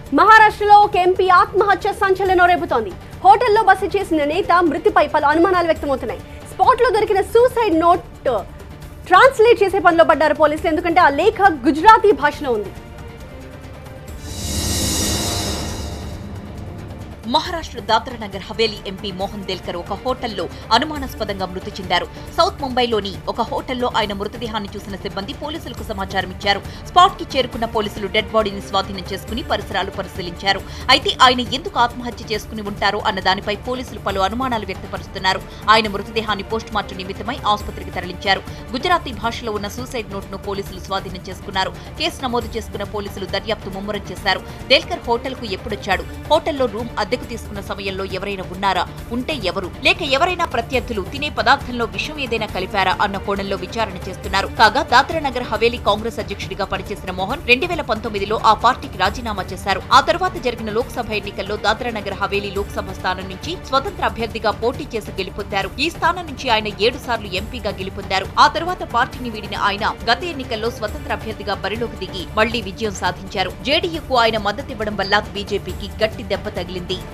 మహారాష్ట్రలో ఒక ఎంపీ ఆత్మహత్య సంచలనం రేపుతోంది హోటల్లో బస చేసిన నేత మృతిపై పలు అనుమానాలు వ్యక్తమవుతున్నాయి స్పాట్ లో దొరికిన సూసైడ్ నోట్ ట్రాన్స్లేట్ చేసే పనిలో పడ్డారు పోలీసులు ఎందుకంటే ఆ లేఖ గుజరాతీ భాషలో ఉంది మహారాష్ట్ర దాద్రా నగర్ హవేలీ ఎంపీ మోహన్ దేల్కర్ ఒక హోటల్లో అనుమానాస్పదంగా మృతి చెందారు సౌత్ ముంబైలోని ఒక హోటల్లో ఆయన మృతదేహాన్ని చూసిన సిబ్బంది పోలీసులకు సమాచారం ఇచ్చారు స్పాట్ కి చేరుకున్న పోలీసులు డెడ్ బాడీని స్వాధీనం చేసుకుని పరిసరాలు పరిశీలించారు అయితే ఆయన ఎందుకు ఆత్మహత్య చేసుకుని ఉంటారో అన్న దానిపై పోలీసులు పలు అనుమానాలు వ్యక్తపరుస్తున్నారు ఆయన మృతదేహాన్ని పోస్ట్ మార్టం నిమిత్తమై ఆసుపత్రికి తరలించారు గుజరాతీ భాషలో ఉన్న సూసైడ్ నోట్ ను పోలీసులు స్వాధీనం చేసుకున్నారు కేసు నమోదు చేసుకున్న పోలీసులు దర్యాప్తు ముమ్మరం చేశారు దేల్కర్ హోటల్ కు ఎప్పుడొచ్చాడు హోటల్లో రూమ్ అద్దెకు తీసుకున్న సమయంలో ఎవరైనా ఉన్నారా ఉంటే ఎవరు లేక ఎవరైనా ప్రత్యర్థులు తినే పదార్థంలో విషం ఏదైనా కలిపారా అన్న కోణంలో విచారణ చేస్తున్నారు కాగా దాద్రా నగర్ హవేలీ కాంగ్రెస్ అధ్యక్షుడిగా పనిచేసిన మోహన్ రెండు వేల పంతొమ్మిదిలో ఆ పార్టీకి రాజీనామా చేశారు ఆ తర్వాత జరిగిన లోక్సభ ఎన్నికల్లో దాద్రా నగర్ హవేలీ లోక్సభ స్థానం నుంచి స్వతంత్ర అభ్యర్థిగా పోటీ చేసి గెలుపొందారు ఈ స్థానం నుంచి ఆయన ఏడు సార్లు ఎంపీగా గెలుపొందారు ఆ తర్వాత పార్టీని వీడిన ఆయన గత ఎన్నికల్లో స్వతంత్ర అభ్యర్థిగా బరిలోకి దిగి మళ్లీ విజయం సాధించారు జేడీయూకు ఆయన మద్దతివ్వడం వల్ల బీజేపీకి గట్టి దెబ్బ తగిలింది